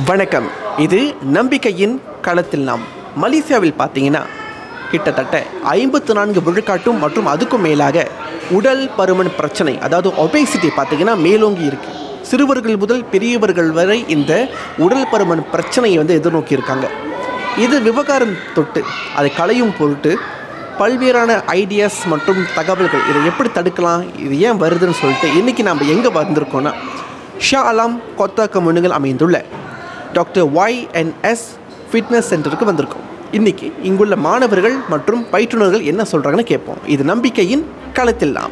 வணக்கம் இது நம்பிக்கையின் களத்தில் நாம் மலேசியாவில் பார்த்தீங்கன்னா கிட்டத்தட்ட ஐம்பத்து நான்கு விழுக்காட்டும் மற்றும் அதுக்கும் மேலாக உடல் பருமன் பிரச்சனை அதாவது ஒபேசிட்டி பார்த்தீங்கன்னா மேலோங்கி இருக்கு சிறுவர்கள் முதல் பெரியவர்கள் வரை இந்த உடல் பருமன் பிரச்சனையை வந்து எதிர்நோக்கி இருக்காங்க இது விவகாரம் தொட்டு அதை களையும் பொருட்டு பல்வேறான ஐடியாஸ் மற்றும் தகவல்கள் இதை எப்படி தடுக்கலாம் இது ஏன் வருதுன்னு சொல்லிட்டு இன்றைக்கி நம்ம எங்கே வந்திருக்கோம்னா ஷா அலாம் கொத்தா கம்யூனிகள் அமைந்துள்ள doctor Y and S fitness சென்டருக்கு வந்திருக்கோம் இன்றைக்கி இங்குள்ள மாணவர்கள் மற்றும் பயிற்றுனர்கள் என்ன சொல்கிறாங்கன்னு கேட்போம் இது நம்பிக்கையின் களத்தில் நாம்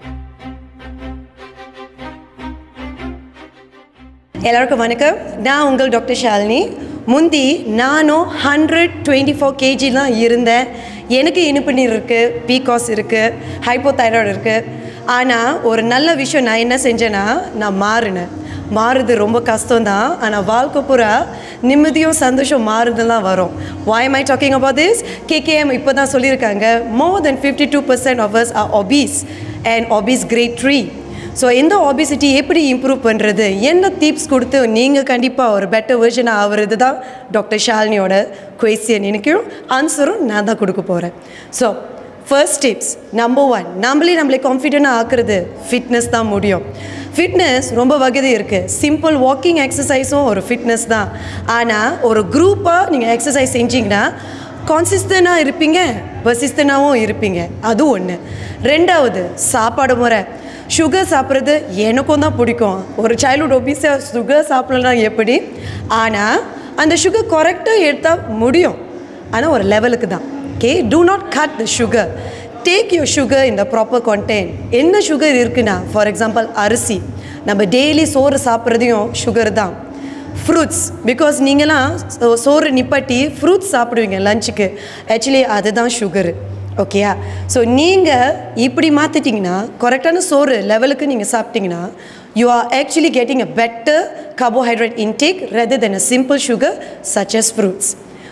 எல்லாருக்கும் வணக்கம் நான் உங்கள் டாக்டர் ஷாலினி முந்தி நானும் ஹண்ட்ரட் டுவெண்ட்டி ஃபோர் கேஜி தான் இருந்தேன் எனக்கு இனிப்பு நீர் இருக்குது பிகாஸ் இருக்குது ஹைப்போதைராய்டு இருக்குது ஆனால் ஒரு நல்ல விஷயம் நான் என்ன செஞ்சேன்னா நான் மாறினேன் மாறுது ரொம்ப கஷ்டம்தான் ஆனால் வாழ்க்கை பூரா நிம்மதியும் சந்தோஷம் மாறுதெல்லாம் வரும் why am i talking about this KKM இப்போ தான் சொல்லியிருக்காங்க more than fifty two percent of us are obese and obese grade three so இந்த ஒபிசிட்டி எப்படி இம்ப்ரூவ் பண்ணுறது என்ன டிப்ஸ் கொடுத்து நீங்கள் கண்டிப்பாக ஒரு பெட்டர் வெர்ஷன் ஆகிறது தான் டாக்டர் ஷாலினியோட கொஸ்டின் எனக்கும் ஆன்சரும் நான் தான் கொடுக்க போகிறேன் so first tips number one நம்மளே நம்மளே கான்ஃபிடென்ட்டாக ஆக்குறது ஃபிட்னஸ் தான் முடியும் ஃபிட்னஸ் ரொம்ப வகை இருக்குது சிம்பிள் வாக்கிங் எக்ஸசைஸும் ஒரு ஃபிட்னஸ் தான் ஆனால் ஒரு குரூப்பாக நீங்கள் எக்ஸசைஸ் செஞ்சீங்கன்னா கான்சிஸ்டண்டாக இருப்பீங்க பர்சிஸ்டண்டாகவும் இருப்பீங்க அது ஒன்று ரெண்டாவது சாப்பாடு முறை சுகர் சாப்பிட்றது எனக்கும் தான் பிடிக்கும் ஒரு சைல்ட்ஹுட் ஒபீஸாக சுகர் சாப்பிட்லனா எப்படி ஆனால் அந்த சுகர் கரெக்டாக எடுத்தால் முடியும் ஆனால் ஒரு லெவலுக்கு தான் okay do not cut the sugar take your sugar இந்த ப்ராப்பர் content என்ன சுகர் இருக்குன்னா ஃபார் எக்ஸாம்பிள் அரிசி நம்ம டெய்லி சோறு சாப்பிட்றதையும் சுகர் தான் ஃப்ரூட்ஸ் பிகாஸ் நீங்களாம் சோ- சோறு நிப்பாட்டி ஃப்ரூட்ஸ் சாப்பிடுவீங்க லஞ்சுக்கு ஆக்சுவலி அதுதான் சுகரு ஓகேயா ஸோ நீங்கள் இப்படி மாற்றிட்டிங்கன்னா கரெக்டான சோறு லெவலுக்கு நீங்கள் சாப்பிட்டீங்கன்னா you are actually getting a better carbohydrate intake rather than a simple sugar such as fruits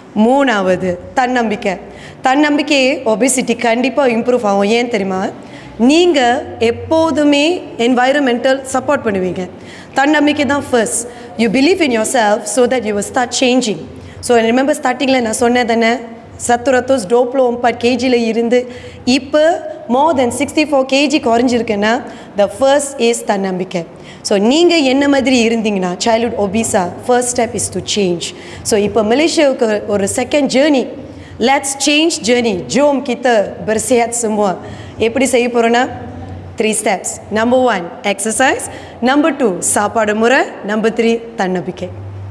மூணாவது தன்னம்பிக்கை தன்னம்பிக்கை ஒபிசிட்டி கண்டிப்பாக இம்ப்ரூவ் ஆகும் ஏன் தெரியுமா நீங்கள் எப்போதுமே என்வாயரமெண்டல் சப்போர்ட் பண்ணுவீங்க தன்னம்பிக்கை தான் first you believe in yourself so that you start changing so remember ஸ்டார்டிங்கில் நான் சொன்னேன் தானே சத்துரத்தோஸ் டோப்ளோ ஒம்பது கேஜியில் இருந்து இப்போ more than sixty four KG குறைஞ்சிருக்குன்னா த ஃபர்ஸ்ட் இஸ் தன்னம்பிக்கை ஸோ நீங்கள் என்ன மாதிரி இருந்தீங்கன்னா சைல்ட்ஹுட் ஒபீஸா first step is to change so இப்போ மலேசியாவுக்கு ஒரு second journey let's change journey ஜோம் கித்த bersihat semua எப்படி செய்ய போகிறோன்னா three steps number one exercise number two சாப்பாடு முறை நம்பர் த்ரீ தன்னம்பிக்கை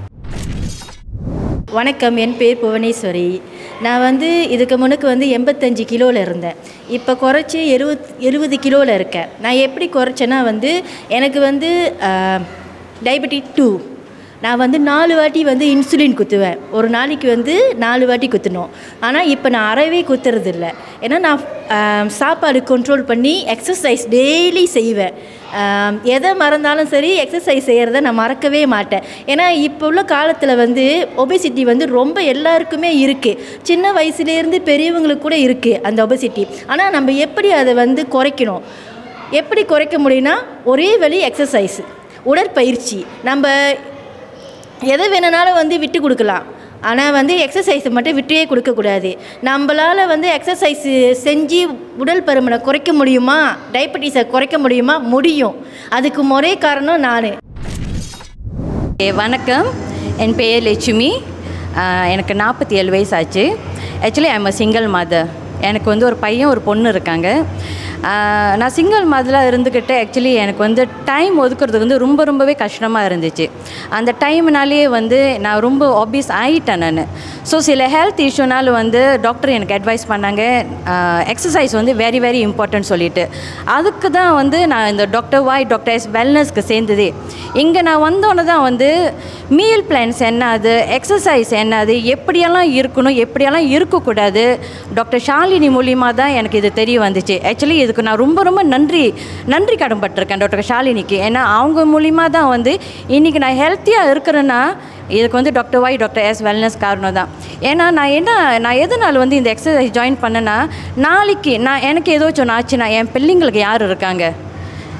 வணக்கம் என் பேர் புவனேஸ்வரி நான் வந்து இதுக்கு முன்னுக்கு வந்து எண்பத்தஞ்சு கிலோவில் இருந்தேன் இப்போ குறைச்சி எழுபத் எழுபது கிலோவில் இருக்கேன் நான் எப்படி குறைச்சேன்னா வந்து எனக்கு வந்து டயபெட்டிக் டூ நான் வந்து நாலு வாட்டி வந்து இன்சுலின் குத்துவேன் ஒரு நாளைக்கு வந்து நாலு வாட்டி குத்தணும் ஆனால் இப்போ நான் அறவே குத்துறதில்ல ஏன்னா நான் ஆஹ், சாப்பாடு கண்ட்ரோல் பண்ணி எக்ஸசைஸ் டெய்லி செய்வேன் ஆம், எதை மறந்தாலும் சரி எக்ஸசைஸ் செய்கிறத நான் மறக்கவே மாட்டேன் ஏன்னா இப்போ உள்ள காலத்தில் வந்து ஒபேசிட்டி வந்து ரொம்ப எல்லாருக்குமே இருக்குது சின்ன வயசுலேருந்து பெரியவங்களுக்கு கூட இருக்குது அந்த ஒபேசிட்டி ஆனால் நம்ம எப்படி அதை வந்து குறைக்கணும் எப்படி குறைக்க முடியும்னா ஒரே வழி எக்ஸசைஸ் உடற்பயிற்சி நம்ம எதை வேணுனாலும் வந்து விட்டு கொடுக்கலாம் ஆனால் வந்து எக்ஸசைஸை மட்டும் விட்டே கொடுக்கக்கூடாது நம்மளால் வந்து எக்ஸசைஸ் செஞ்சு உடல் பருமனை குறைக்க முடியுமா டயபெட்டிஸை குறைக்க முடியுமா முடியும் அதுக்கு ஒரே காரணம் நான் ஏ, வணக்கம் என் பெயர் லட்சுமி ஆஹ், எனக்கு நாற்பத்தி ஏழு வயசு ஆச்சு actually I'm a single mother எனக்கு வந்து ஒரு பையன் ஒரு பொண்ணு இருக்காங்க ஆஹ், நான் சிங்கிள் மதராக இருந்துக்கிட்டு ஆக்சுவலி எனக்கு வந்து டைம் ஒதுக்குறது வந்து ரொம்ப ரொம்பவே கஷ்டமாக இருந்துச்சு அந்த டைம்னாலேயே வந்து நான் ரொம்ப ஆபியஸ் ஆகிட்டேன் நான் ஸோ சில ஹெல்த் இஷ்யூனால வந்து டாக்டர் எனக்கு அட்வைஸ் பண்ணாங்க எக்ஸசைஸ் வந்து வெரி வெரி இம்பார்ட்டன்ட் சொல்லிட்டு அதுக்கு தான் வந்து நான் இந்த டாக்டர் வாய் டாக்டர் எஸ் வெல்னஸ்க்கு சேர்ந்ததே இங்கே நான் வந்தோன்னே தான் வந்து மீல் பிளான்ஸ் என்னது எக்ஸசைஸ் என்னது எப்படியெல்லாம் இருக்கணும் எப்படியெல்லாம் இருக்கக்கூடாது டாக்டர் ஷாலினி மூலியமாக தான் எனக்கு இது தெரிய வந்துச்சு ஆக்சுவலி இதுக்கு நான் ரொம்ப ரொம்ப நன்றி நன்றி கடன்பட்டிருக்கேன் டாக்டர் ஷாலினிக்கு ஏன்னா அவங்க மூலியமாக தான் வந்து இன்றைக்கி நான் ஹெல்த்தியாக இருக்கிறேன்னா இதுக்கு வந்து doctor Y doctor S wellness காரணம் தான் ஏன்னா நான் என்ன நான் எதனால் வந்து இந்த எக்ஸசைஸ் ஜாயின் பண்ணேன்னா நாளைக்கு நான் எனக்கு ஏதாச்சும் ஒன்று ஆச்சுன்னா என் பிள்ளைங்களுக்கு யார் இருக்காங்க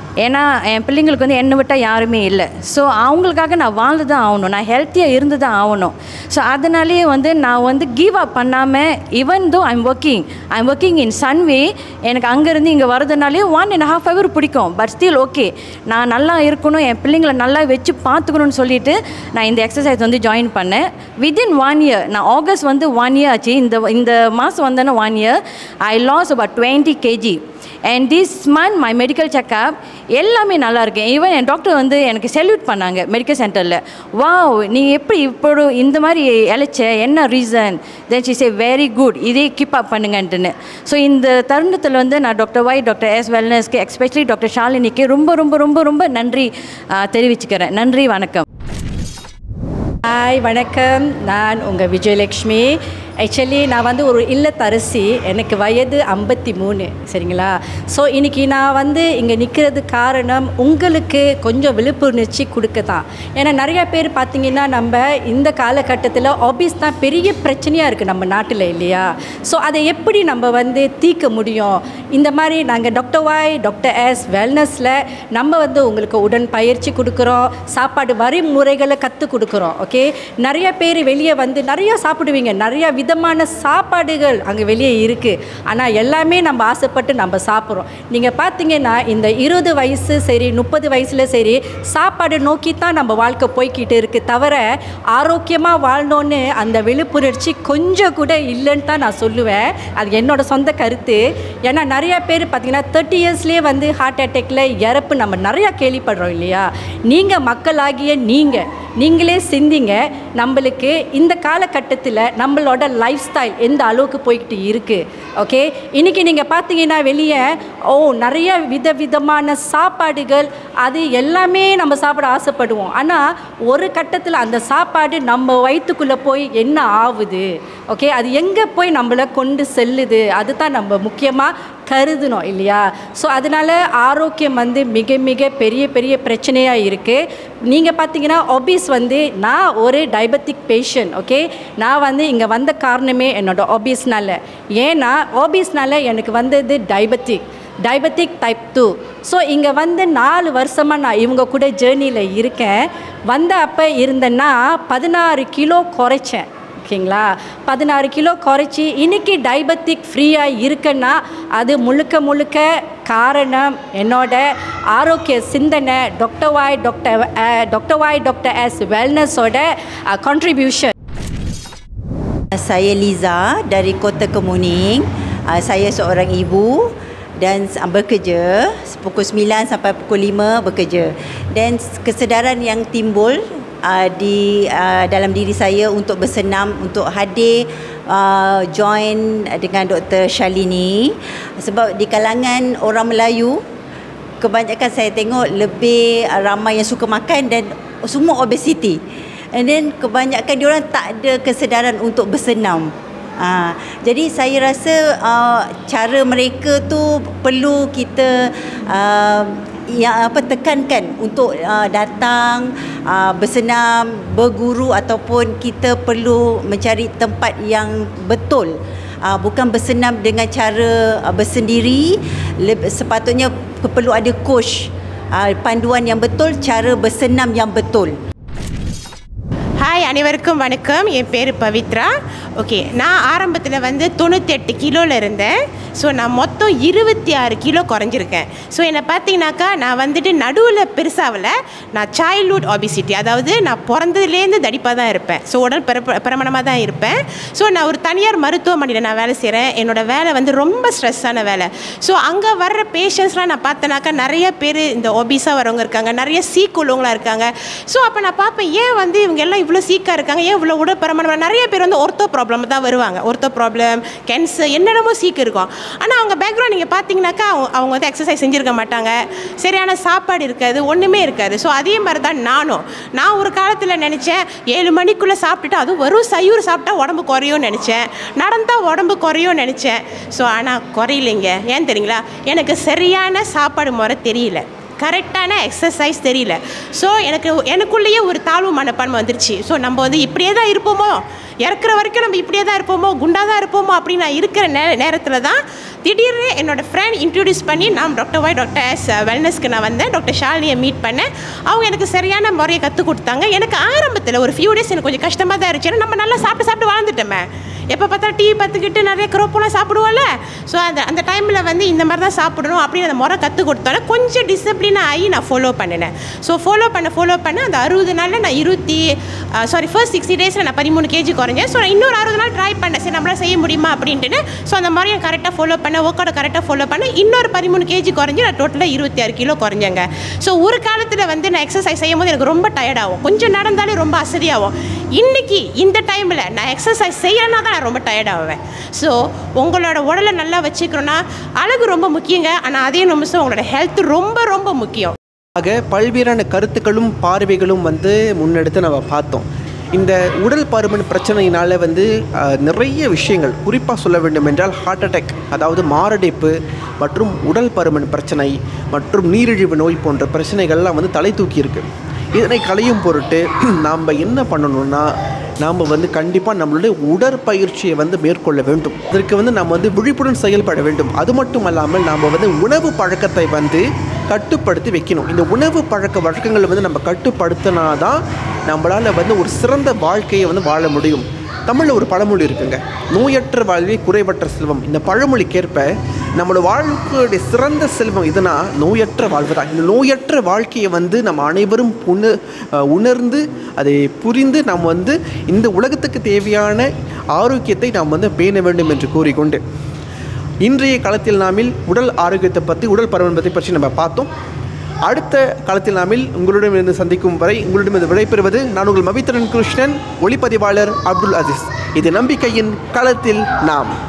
ஏன்னா என் பிள்ளைங்களுக்கு வந்து என்னை விட்டால் யாருமே இல்லை ஸோ அவங்களுக்காக நான் வாழ்ந்து தான் ஆகணும் நான் ஹெல்த்தியாக இருந்து தான் ஆகணும் ஸோ அதனாலேயே வந்து நான் வந்து கிவ் அப் பண்ணாமல் even though I'm working I'm working in Sunway எனக்கு அங்கேருந்து இங்கே வரதுனாலே ஒன் அண்ட் ஹாஃப் ஹவர் பிடிக்கும் பட் ஸ்டில் ஓகே நான் நல்லா இருக்கணும் என் பிள்ளைங்களை நல்லா வச்சு பார்த்துக்கணும்னு சொல்லிட்டு நான் இந்த எக்ஸசைஸ் வந்து ஜாயின் பண்ணேன் வித்தின் ஒன் இயர் நான் ஆகஸ்ட் வந்து ஒன் இயர் ஆச்சு இந்த இந்த மாதம் வந்தேன்னா one year I loss about twenty KG and this month my medical checkup எல்லாமே நல்லா இருக்கு ஈவன் என் டாக்டர் வந்து எனக்கு செல்யூட் பண்ணாங்க மெடிக்கல் சென்டரில் வாவ் நீ எப்படி இப்போ இந்த மாதிரி இழைச்ச என்ன reason then she say very good இதே கீப் அப் பண்ணுங்கன்ட்டுன்னு ஸோ இந்த தருணத்தில் வந்து நான் டாக்டர் ஒய் டாக்டர் எஸ் வெல்னஸ்க்கு எஸ்பெஷலி டாக்டர் ஷாலினிக்கு ரொம்ப ரொம்ப ரொம்ப ரொம்ப நன்றி ஆ, தெரிவிச்சுக்கிறேன் நன்றி வணக்கம் ஹாய் வணக்கம் நான் உங்கள் விஜயலக்ஷ்மி ஆக்சுவலி நான் வந்து ஒரு இல்லத்தரசி எனக்கு வயது ஐம்பத்தி மூணு சரிங்களா ஸோ இன்றைக்கி நான் வந்து இங்கே நிற்கிறது காரணம் உங்களுக்கு கொஞ்சம் விழிப்புணர்ச்சி கொடுக்க தான் ஏன்னா நிறையா பேர் பார்த்தீங்கன்னா நம்ம இந்த காலகட்டத்தில் ஆபீஸ் தான் பெரிய பிரச்சனையாக இருக்குது நம்ம நாட்டில் இல்லையா ஸோ அதை எப்படி நம்ம வந்து தீர்க்க முடியும் இந்த மாதிரி நாங்கள் டாக்டர் வாய் டாக்டர் எஸ் வெல்னஸில் நம்ம வந்து உங்களுக்கு உடன் பயிற்சி கொடுக்குறோம் சாப்பாடு வழிமுறைகளை கற்றுக் கொடுக்குறோம் ஓகே நிறைய பேர் வெளியே வந்து நிறையா சாப்பிடுவீங்க நிறையா விதமான சாப்பாடுகள் அங்கே வெளியே இருக்குது ஆனால் எல்லாமே நம்ம ஆசைப்பட்டு நம்ம சாப்பிட்றோம் நீங்கள் பார்த்தீங்கன்னா இந்த இருபது வயசு சரி முப்பது வயசில் சரி சாப்பாடு நோக்கி தான் நம்ம வாழ்க்கை போய்க்கிட்டு இருக்குது தவிர ஆரோக்கியமாக வாழணும்னு அந்த விழிப்புணர்ச்சி கொஞ்சம் கூட இல்லைன்னு தான் நான் சொல்லுவேன் அது என்னோட சொந்த கருத்து ஏன்னா நிறைய பேர் பார்த்தீங்கன்னா தேர்ட்டி இயர்ஸ்லேயே வந்து ஹார்ட் அட்டாக்ல இறப்பு நம்ம நிறையா கேள்விப்படுறோம் இல்லையா நீங்கள் மக்களாகிய நீங்கள் நீங்களே சிந்திங்க நம்மளுக்கு இந்த காலகட்டத்தில் நம்மளோட லைஃப் ஸ்டைல் எந்த அளவுக்கு போய்கிட்டு இருக்குது ஓகே இன்றைக்கி நீங்கள் பார்த்தீங்கன்னா வெளியே ஓ நிறைய விதவிதமான சாப்பாடுகள் அது எல்லாமே நம்ம சாப்பிட ஆசைப்படுவோம் ஆனால் ஒரு கட்டத்தில் அந்த சாப்பாடு நம்ம வயிற்றுக்குள்ளே போய் என்ன ஆகுது ஓகே அது எங்கே போய் நம்மளை கொண்டு செல்லுது அதுதான் நம்ம முக்கியமாக கருதணும் இல்லையா ஸோ அதனால் ஆரோக்கியம் வந்து மிக மிக பெரிய பெரிய பிரச்சனையாக இருக்குது நீங்கள் பார்த்தீங்கன்னா ஒபீஸ் வந்து நான் ஒரு டயபெட்டிக் பேஷண்ட் ஓகே நான் வந்து இங்கே வந்த காரணமே என்னோட ஒபீஸ்னால ஏன்னா ஒபீஸ்னால எனக்கு வந்தது diabetic diabetic type two so இங்கே வந்து நாலு வருஷமாக நான் இவங்க கூட ஜேர்னியில் இருக்கேன் வந்த அப்போ இருந்தேன்னா பதினாறு கிலோ குறைச்சேன் ஓகேங்களா பதினாறு கிலோ குறைச்சி இன்னைக்கு டயபெட்டிக் ஃப்ரீயாக இருக்குன்னா அது முழுக்க முழுக்க காரணம் என்னோட ஆரோக்கிய சிந்தனை doctor Y doctor doctor Y doctor S வெல்னஸோட contribution Saya Liza dari Kota Kemuning. Uh, saya seorang ibu dan s- bekerja pukul 9 sampai pukul 5 bekerja. Dan s- kesedaran yang timbul uh, di uh, dalam diri saya untuk bersenam untuk hadir uh, join dengan Dr. Shalini sebab di kalangan orang Melayu kebanyakan saya tengok lebih uh, ramai yang suka makan dan semua obesity. And then kebanyakan diorang tak ada kesedaran untuk bersenam. Ha, jadi saya rasa uh, cara mereka tu perlu kita uh, yang apa tekankan untuk uh, datang uh, bersenam, berguru ataupun kita perlu mencari tempat yang betul. Uh, bukan bersenam dengan cara uh, bersendiri, Leb- sepatutnya perlu ada coach uh, panduan yang betul, cara bersenam yang betul. Hi அனைவருக்கும் வணக்கம் என் பேர் Pavithra okay நான் ஆரம்பத்தில் வந்து தொண்ணூற்றி எட்டு கிலோவில் இருந்தேன் so நான் மொத்தம் இருபத்தி ஆறு கிலோ குறைஞ்சிருக்கேன் ஸோ என்னை பார்த்தீங்கன்னாக்கா நான் வந்துட்டு நடுவில் பெருசாகல நான் சைல்ட்ஹுட் obesity அதாவது நான் பிறந்ததுலேருந்து தடிப்பாக தான் இருப்பேன் ஸோ உடல் பிறப்பு பிரமணமாக தான் இருப்பேன் ஸோ நான் ஒரு தனியார் மருத்துவமனையில் நான் வேலை செய்கிறேன் என்னோட வேலை வந்து ரொம்ப ஸ்ட்ரெஸ்ஸான வேலை ஸோ அங்கே வர்ற பேஷண்ட்ஸ்லாம் நான் பார்த்தேனாக்கா நிறைய பேர் இந்த ஒபிஸாக வரவங்க இருக்காங்க நிறைய சீக் உள்ளவங்களா இருக்காங்க ஸோ அப்போ நான் பார்ப்பேன் ஏன் வந்து இவங்க எல்லாம் இவ்வளோ சீக்காக இருக்காங்க ஏன் இவ்வளோ உடற்பரமான நிறைய பேர் வந்து ஒர்த்தோ ப்ராப்ளம் தான் வருவாங்க ஒர்த்தோ ப்ராப்ளம் கேன்சர் என்னென்னமோ சீக்கு இருக்கும் ஆனால் அவங்க பேக்ரவுண்ட் நீங்கள் பார்த்தீங்கன்னாக்கா அவங்க அவங்க வந்து எக்ஸசைஸ் செஞ்சுருக்க மாட்டாங்க சரியான சாப்பாடு இருக்காது ஒன்றுமே இருக்காது ஸோ அதே மாதிரி தான் நானும் நான் ஒரு காலத்தில் நினச்சேன் ஏழு மணிக்குள்ளே சாப்பிட்டுட்டு அதுவும் வெறும் சையூர் சாப்பிட்டா உடம்பு குறையும்னு நினச்சேன் நடந்தால் உடம்பு குறையும்னு நினச்சேன் ஸோ ஆனால் குறையிலைங்க ஏன் தெரியுங்களா எனக்கு சரியான சாப்பாடு முறை தெரியல கரெக்டான எக்ஸசைஸ் தெரியல ஸோ எனக்கு எனக்குள்ளேயே ஒரு தாழ்வு மனப்பான்மை வந்துருச்சு ஸோ நம்ம வந்து இப்படியே தான் இருப்போமோ இறக்குற வரைக்கும் நம்ம இப்படியே தான் இருப்போமோ குண்டாக தான் இருப்போமோ அப்படின்னு நான் இருக்கிற நே நேரத்தில் தான் திடீர்னு என்னோட ஃப்ரெண்ட் இன்ட்ரடியூஸ் பண்ணி நான் டாக்டர் ஒய் டாக்டர் எஸ் வெல்னஸ்க்கு நான் வந்தேன் டாக்டர் ஷாலினியை மீட் பண்ணேன் அவங்க எனக்கு சரியான முறையை கற்றுக் கொடுத்தாங்க எனக்கு ஆரம்பத்தில் ஒரு ஃபியூ டேஸ் எனக்கு கொஞ்சம் கஷ்டமாக தான் இருந்துச்சு ஏன்னா நம்ம நல்லா சாப்பிட்டு சாப்பிட்டு வாழ்ந்துட்டோமே எப்போ பார்த்தா டீ பத்துக்கிட்டு நிறைய குரோப்பெல்லாம் சாப்பிடுவோம்ல ஸோ அந்த அந்த டைமில் வந்து இந்த மாதிரி தான் சாப்பிடணும் அப்படின்னு அந்த முறை கற்றுக் கொடுத்தோன்னே கொஞ்சம் டிசிப்ளின் ஆகி நான் ஃபாலோ பண்ணினேன் ஸோ ஃபாலோ பண்ண ஃபாலோ பண்ண அந்த அறுபது நாளில் நான் இருபத்தி சாரி ஃபர்ஸ்ட் சிக்ஸ்டி டேஸில் நான் பதிமூணு கேஜி குறைஞ்சேன் ஸோ நான் இன்னொரு அறுபது நாள் ட்ரை பண்ணேன் சரி நம்மளால் செய்ய முடியுமா அப்படின்ட்டு ஸோ அந்த மாதிரியை கரெக்டாக ஃபாலோ பண்ண ஒர்க் அவுட் கரெக்டாக ஃபாலோ பண்ண இன்னொரு பதிமூணு கேஜி குறைஞ்சி நான் டோட்டலாக இருபத்தி ஆறு கிலோ குறைஞ்சேங்க ஸோ ஒரு காலத்தில் வந்து நான் எக்ஸசைஸ் செய்யும் போது எனக்கு ரொம்ப tired ஆகும் கொஞ்சம் நடந்தாலே ரொம்ப அசதியாகும் இன்னைக்கு இந்த டைமில் நான் எக்ஸசைஸ் செய்யலைன்னா தான் நான் ரொம்ப tired ஆவேன் ஸோ உங்களோட உடலை நல்லா வச்சுக்கணும்னா அழகு ரொம்ப முக்கியங்க ஆனால் அதே நிமிஷம் உங்களோட ஹெல்த் ரொம்ப ரொம்ப முக்கியம் ஆக பல்வேறான கருத்துக்களும் பார்வைகளும் வந்து முன்னெடுத்து நம்ம பார்த்தோம் இந்த உடல் பருமன் பிரச்சனையினால் வந்து அஹ், நிறைய விஷயங்கள் குறிப்பாக சொல்ல வேண்டும் என்றால் ஹார்ட் அட்டாக் அதாவது மாரடைப்பு மற்றும் உடல் பருமன் பிரச்சனை மற்றும் நீரிழிவு நோய் போன்ற பிரச்சனைகள்லாம் வந்து தலை தூக்கி இருக்கு இதனை களையும் பொருட்டு நாம் என்ன பண்ணணும்னா நாம் வந்து கண்டிப்பாக நம்மளுடைய உடற்பயிற்சியை வந்து மேற்கொள்ள வேண்டும் இதற்கு வந்து நம்ம வந்து விழிப்புடன் செயல்பட வேண்டும் அது மட்டும் அல்லாமல் நாம் வந்து உணவு பழக்கத்தை வந்து கட்டுப்படுத்தி வைக்கணும் இந்த உணவு பழக்க வழக்கங்களை வந்து நம்ம கட்டுப்படுத்தினா தான் நம்மளால் வந்து ஒரு சிறந்த வாழ்க்கையை வந்து வாழ முடியும் தமிழில் ஒரு பழமொழி இருக்குங்க நோயற்ற வாழ்வே குறைவற்ற செல்வம் இந்த பழமொழிக்கேற்ப நம்மளோட வாழ்க்கையுடைய சிறந்த செல்வம் எதுனா நோயற்ற வாழ்வு தான் இந்த நோயற்ற வாழ்க்கையை வந்து நம்ம அனைவரும் உண அஹ் உணர்ந்து அதை புரிந்து நாம் வந்து இந்த உலகத்துக்கு தேவையான ஆரோக்கியத்தை நாம் வந்து பேண வேண்டும் என்று கூறிக்கொண்டு இன்றைய களத்தில் நாமில் உடல் ஆரோக்கியத்தை பற்றி உடல் பருமன் பற்றி நம்ம பார்த்தோம் அடுத்த களத்தில் நாமில் உங்களிடமிருந்து சந்திக்கும் வரை உங்களிடமிருந்து விடைபெறுவது நான் உங்கள் மவித்திரன் கிருஷ்ணன் ஒளிப்பதிவாளர் அப்துல் அசீஸ் இது நம்பிக்கையின் களத்தில் நாம்